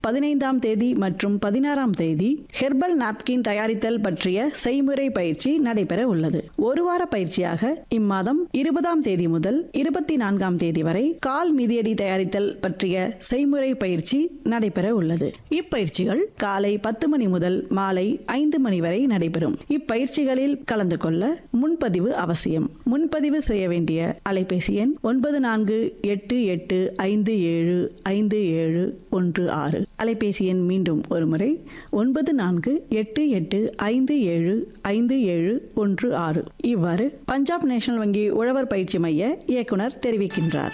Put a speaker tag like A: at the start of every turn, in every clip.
A: பதினைந்தாம் தேதி மற்றும் பதினாறாம் தேதி ஹெர்பல் நாப்கின் தயாரித்தல் பற்றிய செய்முறை பயிற்சி நடைபெற உள்ளது ஒரு வார பயிற்சியாக இம்மாதம் இருபதாம் தேதி முதல் இருபத்தி நான்காம் தேதி வரை கால் மிதியடி தயாரித்தல் பற்றிய செய்முறை பயிற்சி நடைபெற உள்ளது இப்பயிற்சிகள் காலை பத்து மணி முதல் மாலை ஐந்து மணி வரை நடைபெறும் இப்பயிற்சிகளில் கலந்து கொள்ள முன்பதிவு அவசியம் முன்பதிவு செய்ய வேண்டிய அலைபேசி எண் ஒன்பது நான்கு எட்டு எட்டு ஐந்து ஏழு ஐந்து ஏழு ஒன்று ஆறு அலைபேசி எண் மீண்டும் ஒருமுறை ஒன்பது நான்கு எட்டு எட்டு ஐந்து ஏழு ஐந்து ஏழு ஒன்று ஆறு இவ்வாறு பஞ்சாப் நேஷனல் வங்கி உழவர் பயிற்சி மைய இயக்குனர் தெரிவிக்கின்றார்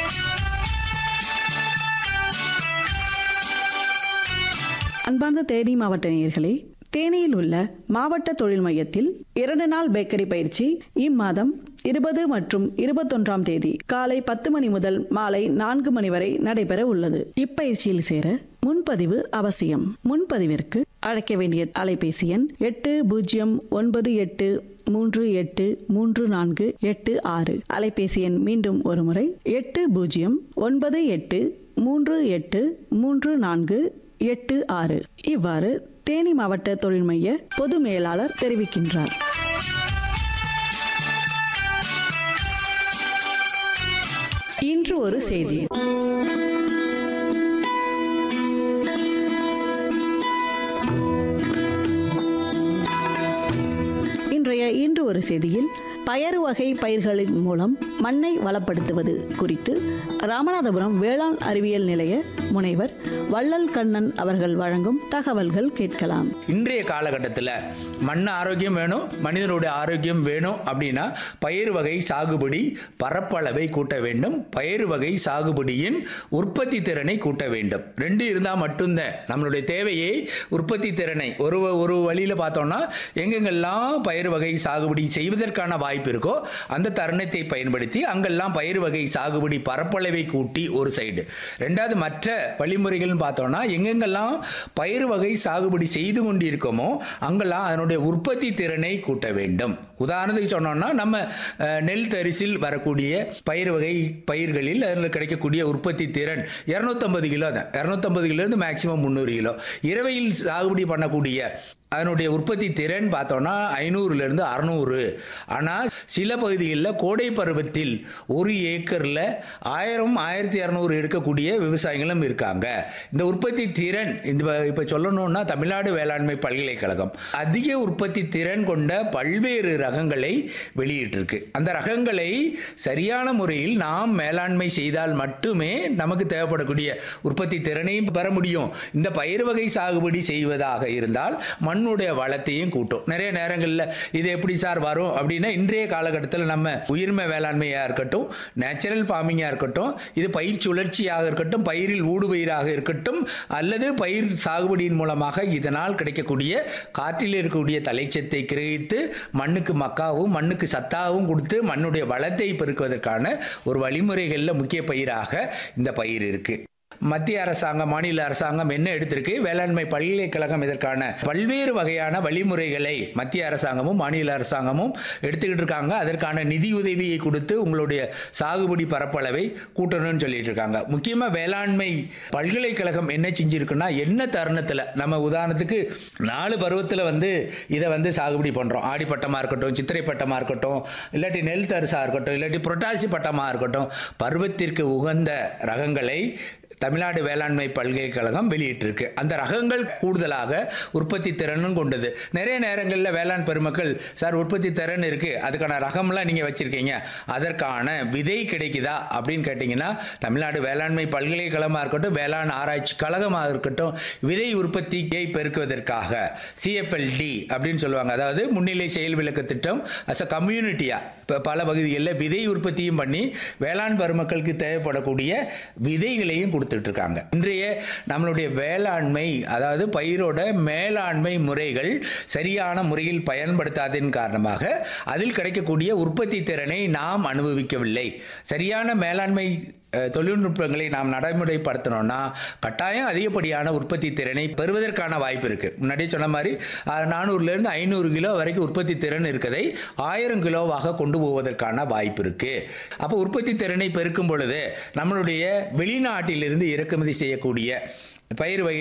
A: அன்பார்ந்த தேனி மாவட்ட நேயர்களே தேனியில் உள்ள மாவட்ட தொழில் மையத்தில் இரண்டு நாள் பேக்கரி பயிற்சி இம்மாதம் இருபது மற்றும் இருபத்தொன்றாம் தேதி காலை பத்து மணி முதல் மாலை நான்கு மணி வரை நடைபெற உள்ளது இப்பயிற்சியில் சேர முன்பதிவு அவசியம் முன்பதிவிற்கு அழைக்க வேண்டிய அலைபேசி எண் எட்டு பூஜ்ஜியம் ஒன்பது எட்டு மூன்று எட்டு மூன்று நான்கு எட்டு ஆறு அலைபேசி எண் மீண்டும் ஒருமுறை எட்டு பூஜ்ஜியம் ஒன்பது எட்டு மூன்று எட்டு மூன்று நான்கு எட்டு ஆறு இவ்வாறு தேனி மாவட்ட தொழில் மைய பொது மேலாளர் தெரிவிக்கின்றார் இன்று ஒரு செய்தி இன்றைய இன்று ஒரு செய்தியில் பயறு வகை பயிர்களின் மூலம் மண்ணை வளப்படுத்துவது குறித்து ராமநாதபுரம் வேளாண் அறிவியல் நிலைய முனைவர் வள்ளல் கண்ணன் அவர்கள் வழங்கும் தகவல்கள் கேட்கலாம்
B: இன்றைய காலகட்டத்தில் மண் ஆரோக்கியம் வேணும் மனிதனுடைய ஆரோக்கியம் வேணும் அப்படின்னா பயிர் வகை சாகுபடி பரப்பளவை கூட்ட வேண்டும் பயிர் வகை சாகுபடியின் உற்பத்தி திறனை கூட்ட வேண்டும் ரெண்டு இருந்தால் மட்டும்தான் நம்மளுடைய தேவையை உற்பத்தி திறனை ஒரு ஒரு வழியில் பார்த்தோம்னா எங்கெங்கெல்லாம் பயிர் வகை சாகுபடி செய்வதற்கான வாய்ப்பு இருக்கோ அந்த தருணத்தை பயன்படுத்தி அங்கெல்லாம் பயிர் வகை சாகுபடி பரப்பளவை கூட்டி ஒரு சைடு ரெண்டாவது மற்ற வழிமுறைகள்னு பார்த்தோம்னா எங்கெங்கெல்லாம் பயிர் வகை சாகுபடி செய்து கொண்டிருக்கோமோ அங்கெல்லாம் அதனுடைய உற்பத்தி திறனை கூட்ட வேண்டும் உதாரணத்துக்கு சொன்னோம்னா நம்ம அஹ், நெல் தரிசில் வரக்கூடிய பயிர் வகை பயிர்களில் அதில் கிடைக்கக்கூடிய உற்பத்தி திறன் இரநூத்தம்பது கிலோ தான் இரநூத்தம்பது கிலோலேருந்து மேக்சிமம் முந்நூறு கிலோ இரவையில் சாகுபடி பண்ணக்கூடிய அதனுடைய உற்பத்தி திறன் பார்த்தோம்னா ஐநூறுலேருந்து அறநூறு ஆனால் சில பகுதிகளில் கோடை பருவத்தில் ஒரு ஏக்கரில் ஆயிரம் ஆயிரத்தி இரநூறு எடுக்கக்கூடிய விவசாயிகளும் இருக்காங்க இந்த உற்பத்தி திறன் இந்த இப்போ சொல்லணும்னா தமிழ்நாடு வேளாண்மை பல்கலைக்கழகம் அதிக உற்பத்தி திறன் கொண்ட பல்வேறு ரகங்களை வெளியிட்டிருக்கு அந்த ரகங்களை சரியான முறையில் நாம் மேலாண்மை செய்தால் மட்டுமே நமக்கு தேவைப்படக்கூடிய உற்பத்தி திறனையும் பெற முடியும் இந்த பயிர் வகை சாகுபடி செய்வதாக இருந்தால் மண்ணுடைய வளத்தையும் கூட்டும் நிறைய நேரங்களில் இது எப்படி சார் வரும் அப்படின்னா இன்றைய காலகட்டத்தில் நம்ம உயிர்மை வேளாண்மையாக இருக்கட்டும் நேச்சுரல் ஃபார்மிங்காக இருக்கட்டும் இது பயிர் சுழற்சியாக இருக்கட்டும் பயிரில் ஊடுபயிராக இருக்கட்டும் அல்லது பயிர் சாகுபடியின் மூலமாக இதனால் கிடைக்கக்கூடிய காற்றில் இருக்கக்கூடிய தலைச்சத்தை கிரகித்து மண்ணுக்கு மக்காவும் மண்ணுக்கு சத்தாகவும் கொடுத்து மண்ணுடைய வளத்தை பெருக்குவதற்கான ஒரு வழிமுறைகளில் முக்கிய பயிராக இந்த பயிர் இருக்கு மத்திய அரசாங்கம் மாநில அரசாங்கம் என்ன எடுத்திருக்கு வேளாண்மை பல்கலைக்கழகம் இதற்கான பல்வேறு வகையான வழிமுறைகளை மத்திய அரசாங்கமும் மாநில அரசாங்கமும் எடுத்துக்கிட்டு இருக்காங்க அதற்கான நிதி உதவியை கொடுத்து உங்களுடைய சாகுபடி பரப்பளவை கூட்டணும்னு சொல்லிட்டு இருக்காங்க முக்கியமாக வேளாண்மை பல்கலைக்கழகம் என்ன செஞ்சிருக்குன்னா என்ன தருணத்தில் நம்ம உதாரணத்துக்கு நாலு பருவத்தில் வந்து இதை வந்து சாகுபடி பண்ணுறோம் ஆடி பட்டமாக இருக்கட்டும் சித்திரை பட்டமாக இருக்கட்டும் இல்லாட்டி நெல் தரிசாக இருக்கட்டும் இல்லாட்டி புரட்டாசி பட்டமாக இருக்கட்டும் பருவத்திற்கு உகந்த ரகங்களை தமிழ்நாடு வேளாண்மை பல்கலைக்கழகம் வெளியிட்டிருக்கு அந்த ரகங்கள் கூடுதலாக உற்பத்தி திறனும் கொண்டது நிறைய நேரங்களில் வேளாண் பெருமக்கள் சார் உற்பத்தி திறன் இருக்குது அதுக்கான ரகம்லாம் நீங்கள் வச்சுருக்கீங்க அதற்கான விதை கிடைக்குதா அப்படின்னு கேட்டிங்கன்னா தமிழ்நாடு வேளாண்மை பல்கலைக்கழகமாக இருக்கட்டும் வேளாண் ஆராய்ச்சி கழகமாக இருக்கட்டும் விதை உற்பத்தியை பெருக்குவதற்காக சிஎஃப்எல்டி அப்படின்னு சொல்லுவாங்க அதாவது முன்னிலை செயல் விளக்க திட்டம் அஸ் அ கம்யூனிட்டியாக இப்போ பல பகுதிகளில் விதை உற்பத்தியும் பண்ணி வேளாண் பெருமக்களுக்கு தேவைப்படக்கூடிய விதைகளையும் கொடுத்துட்டு இருக்காங்க இன்றைய நம்மளுடைய வேளாண்மை அதாவது பயிரோட மேலாண்மை முறைகள் சரியான முறையில் பயன்படுத்தாததின் காரணமாக அதில் கிடைக்கக்கூடிய உற்பத்தி திறனை நாம் அனுபவிக்கவில்லை சரியான மேலாண்மை அஹ், தொழில்நுட்பங்களை நாம் நடைமுறைப்படுத்தணும்னா கட்டாயம் அதிகப்படியான உற்பத்தி திறனை பெறுவதற்கான வாய்ப்பு இருக்கு முன்னாடியே சொன்ன மாதிரி அஹ், நானூறுலேருந்து ஐநூறு கிலோ வரைக்கும் உற்பத்தி திறன் இருக்கதை ஆயிரம் கிலோவாக கொண்டு போவதற்கான வாய்ப்பு இருக்கு அப்போ உற்பத்தி திறனை பெருக்கும் பொழுது நம்மளுடைய வெளிநாட்டிலிருந்து இறக்குமதி செய்யக்கூடிய பயிர் வகை